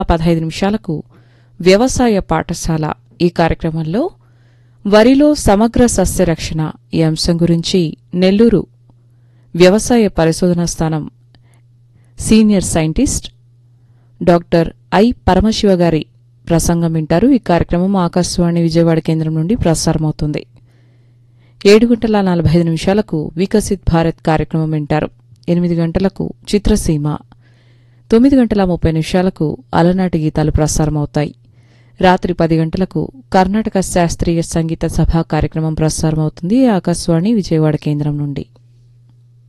పదహైదు నిమిషాలకు వ్యవసాయ పాఠశాల ఈ కార్యక్రమంలో వరిలో సమగ్ర సస్యరక్షణ ఈ అంశం గురించి నెల్లూరు వ్యవసాయ పరిశోధనా స్థానం senior scientist doctor I Paramasiva గారి ప్రసంగం వింటారు ఈ కార్యక్రమం ఆకాశవాణి విజయవాడ కేంద్రం నుండి ప్రసారమవుతుంది ఏడు గంటల నలభై ఐదు నిమిషాలకు వికసిత్ భారత్ కార్యక్రమం వింటారు ఎనిమిది గంటలకు చిత్రసీమ తొమ్మిది గంటల ముప్పై నిమిషాలకు అలనాటి గీతాలు ప్రసారమవుతాయి రాత్రి పది గంటలకు కర్ణాటక శాస్త్రీయ సంగీత సభ కార్యక్రమం ప్రసారమవుతుంది ఆకాశవాణి విజయవాడ కేంద్రం నుండి